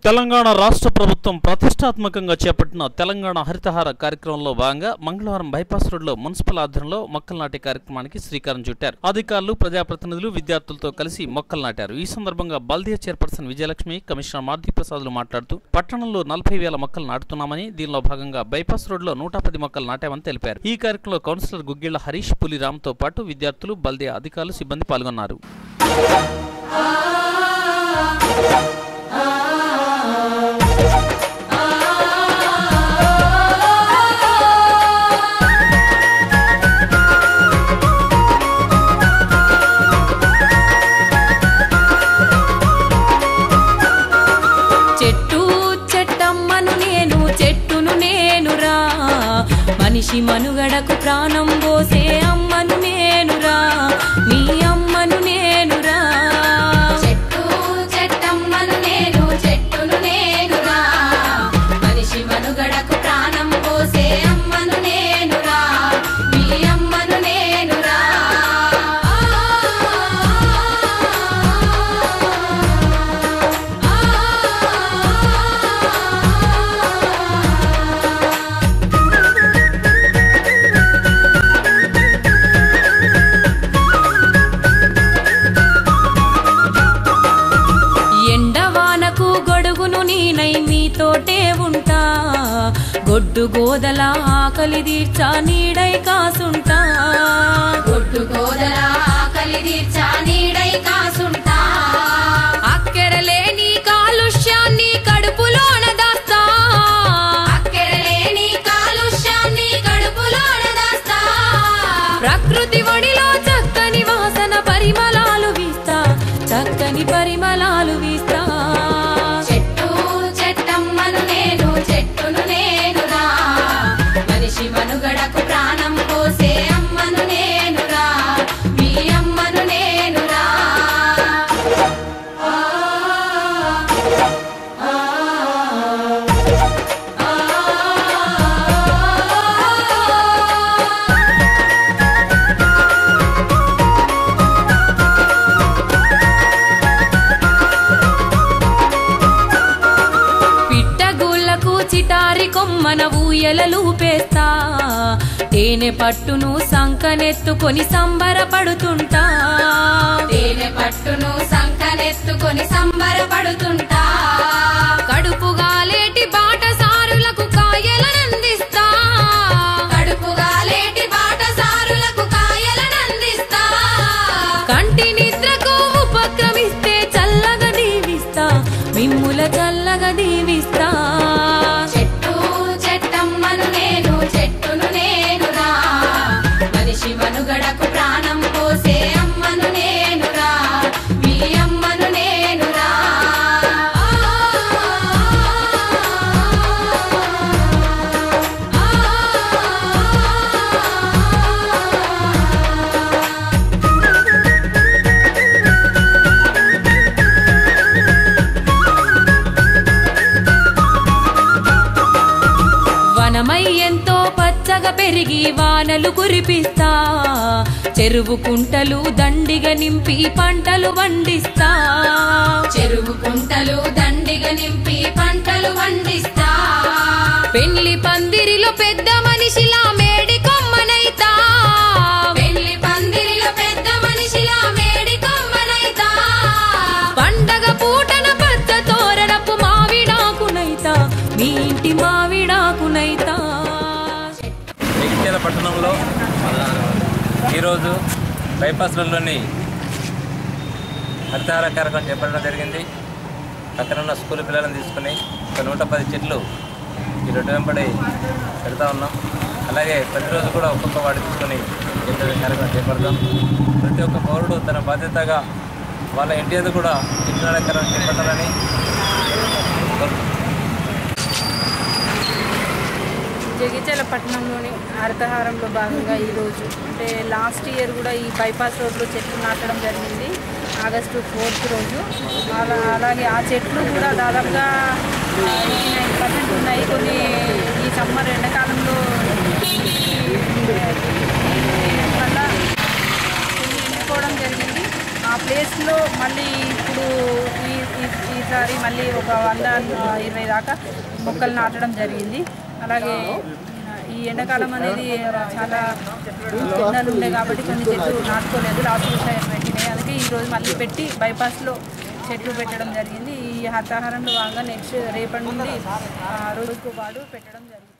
తెలంగాణ రాష్ట్ర ప్రభుత్వం ప్రతిష్టాత్మకంగా చేపట్టిన తెలంగాణ హరితహార కార్యక్రమంలో భాగంగా మంగళవారం బైపాస్ రోడ్లో మున్సిపల్ ఆధ్వర్యంలో మొక్కలు నాటే కార్యక్రమానికి శ్రీకారం చుట్టారు అధికారులు ప్రజాప్రతినిధులు విద్యార్థులతో కలిసి మొక్కలు నాటారు ఈ సందర్భంగా బల్దియా చైర్పర్సన్ విజయలక్ష్మి కమిషనర్ మారుతి ప్రసాద్లు మాట్లాడుతూ పట్టణంలో నలభై వేల మొక్కలు నాటుతున్నామని దీనిలో భాగంగా బైపాస్ రోడ్లో నూట పది మొక్కలు నాటామని తెలిపారు ఈ కార్యక్రమంలో కౌన్సిలర్ గుగ్గిళ్ల హరీష్ పులిరామ్తో పాటు విద్యార్థులు బల్దియా అధికారులు సిబ్బంది పాల్గొన్నారు చెట్టు చెట్టమ్మను నేను చెట్టును నేనురా మనిషి మనుగడకు ప్రాణం పోసే అమ్మను నేనురా మీ అమ్మను నేనురా చెట్టు చెట్టమ్మను నేను చెట్టును నేనురా మనిషి మనుగడకు ప్రాణం పోసే అమ్మను నేనురా మీ అమ్మను నేనురా ఎండవానకు గొడుగును నేనై మీతోటే ఉంటా గొడ్డు గోదల ఆకలి తీర్చా నీడై కాసుంటా గొడ్డు గోదల ఆకలి తీర్చా నీడై కాసుంటా అక్కెరలేని కాలుష్యాన్ని కడుపులోన దాస్తా అక్కెరలేని కాలుష్యాన్ని కడుపులోన దాస్తా ప్రకృతి ఒడిలో చక్కని వాసన పరిమళాలు వీస్తా చక్కని పరిమళాలు వీస్తా చెట్టు చెట్టమ్మను నేను చెట్టును నేనురా మనిషి మనుగడకు ప్రాణం పోసే అమ్మను నేనురా మీ అమ్మను నేనురా పిట్టగూళ్ళకు చిటారి కొమ్మన ఊయలలు పేస్తా తేనె పట్టును సంకనెత్తుకొని సంబరపడుతుంటా తేనె పట్టును సంకనెత్తుకొని సంబరపడుతుంటా కడుపుగా లేటి బాటసారులకు కాయలనందిస్తా కడుపుగా లేటి బాటసారులకు కాయలనందిస్తా కంటి నిద్రకు ఉపక్రమిస్తే చల్లగా దీవిస్తా మిమ్ముల చల్లగా దీవిస్తా చెట్టు చెట్టమ్మను నేను చెట్టును నేనురా మనిషి మనుగడకు ప్రాణం పోసే అమ్మను నేనురా మీ అమ్మను నేనురా వనమై ఎంతో పచ్చగా పెరిగి వానలు కురిపిస్తా చెరువు కుంటలు దండిగా నింపి పంటలు పండిస్తా చెరువు కుంటలు దండిగా నింపి పంటలు పండిస్తా పెళ్లి పందిరిలో పెద్ద మనిషిలా మేడి కొమ్మనైతా పెళ్లి పందిరిలో పెద్ద మనిషిలా మేడి కొమ్మనైతా పండగ పూటన పచ్చ తోరణపు మావిడాకునైతా మీ ఇంటి మావిడాకునైతా జగిత్యాల పట్టణంలో ఈరోజు బైపాస్ రోడ్లోని హరితహార కార్యక్రమం చేపట్టడం జరిగింది పక్కన ఉన్న స్కూల్ పిల్లలను తీసుకుని ఒక నూట పది చెట్లు ఈ రోడ్డు వెంబడి పెడతా ఉన్నాం అలాగే ప్రతిరోజు కూడా ఒక్కొక్క వాటి తీసుకొని చెట్ల కార్యక్రమం చేపడతాం ప్రతి ఒక్క పౌరుడు తన బాధ్యతగా వాళ్ళ ఇంటి ఎదురు కూడా చెట్ల కార్యక్రమం చేపట్టాలని కోరుకుంటున్నాం. జగిత్యాల పట్టణంలోని హరితహారంలో భాగంగా ఈరోజు అంటే లాస్ట్ ఇయర్ కూడా ఈ బైపాస్ రోడ్లో చెట్లు నాటడం జరిగింది ఆగస్టు ఫోర్త్ రోజు అలా అలాగే ఆ చెట్లు కూడా దాదాపుగా ఎయిటీ నైన్ పర్సెంట్ ఉన్నాయి కొన్ని ఈ సమ్మర్ ఎండాకాలంలో వల్ల కొన్ని ఎండిపోవడం జరిగింది ఆ ప్లేస్లో మళ్ళీ ఇప్పుడు ఈ ఈ- ఈ ఈసారి మళ్ళీ ఒక వంద ఇరవై దాకా మొక్కలు నాటడం జరిగింది అలాగే ఈ ఎండాకాలం అనేది చాలా ఎండలు ఉండే కాబట్టి కొన్ని చెట్లు నాటుకోలేదు లాస్ట్ పెట్టినాయి అందుకే ఈరోజు మళ్ళీ పెట్టి బైపాస్లో చెట్లు పెట్టడం జరిగింది ఈ హరితహారంలో భాగంగా నెక్స్ట్ రేపటి నుండి ఆ, రోజుకు పాటు పెట్టడం జరిగింది